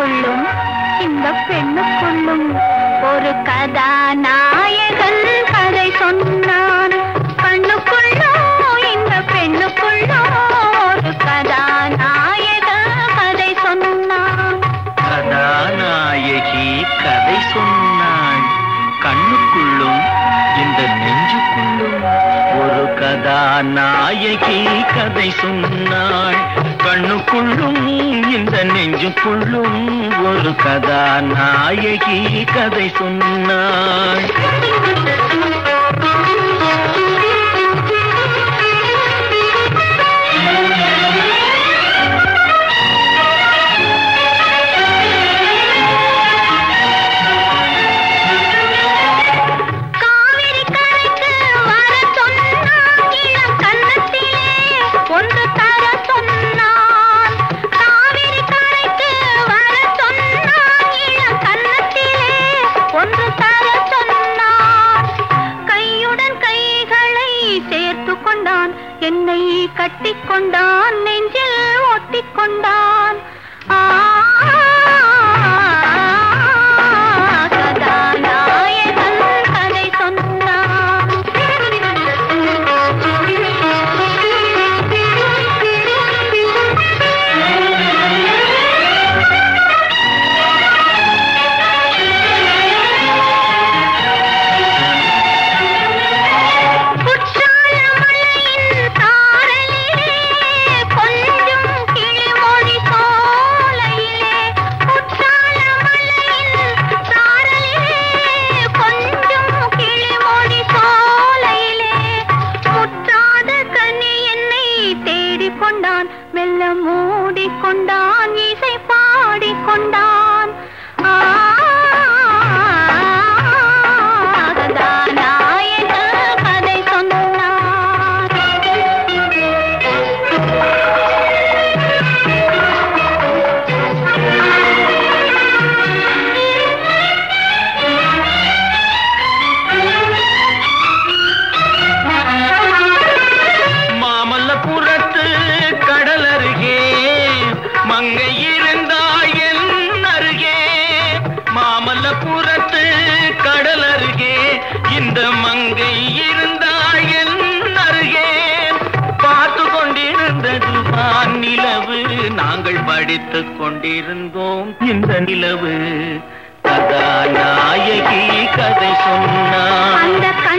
கண்ணுக்குள்ளும் இந்த பெண்ணுக்குள்ளும் ஒரு கதாநாயகன் கதை சொன்னான் கண்ணுக்குள்ளும் இந்த பெண்ணுக்குள்ளும் ஒரு கதாநாயகன் கதை சொன்னான் கதாநாயகி கதை சொன்னாள் கண்ணுக்குள்ளும் இந்த நெஞ்சுக்குள்ளும் ஒரு கதாநாயகி கதை சொன்னாள் கண்ணுக்குள்ளும் இந்த நெஞ்சுக்குள்ளும் ஒரு கதாநாயகி கதை சொன்னாள் காவிரி கரைக்கு வர சொன்னான் இளம் கன்னத்திலே ஒன்று தர சொன்னான் காவிரி கரைக்கு வர சொன்னான் இளம் கன்னத்திலே ஒன்று தர சொன்னான் கையுடன் கைகளை சேர்த்து கொண்டான் என்னை கட்டிக்கொண்டான் நெஞ்சில் ஒட்டிக்கொண்டான் ஆ கதாநாயகன் கதை சொன்னான் குற்றால மலையின் தாரலிலே கொஞ்சம் கிளிமொழி சோலையிலே குற்றால மலையின் தாரலிலே கொஞ்சம் கிளிமொழி சோலையிலே முற்றாத கனி என்னை தேடிக் கொண்டான் மெல்ல மூடிக்கொண்டான் இசை பாடிக்கொண்டான் ஆ கதாநாயகன் கதை சொன்னான் மாமல்லபுரத்து கடல் அருகே மங்கை இருந்தாய் என் அருகே மாமல்லபுரத்து கடல் அருகே இந்த மங்கை இருந்தாய் என் அருகே பார்த்து கொண்டிருந்தது வான் நிலவு நாங்கள் படித்துக் கொண்டிருந்தோம் இந்த நிலவு கதாநாயகி கதை சொன்னான் அந்த கண்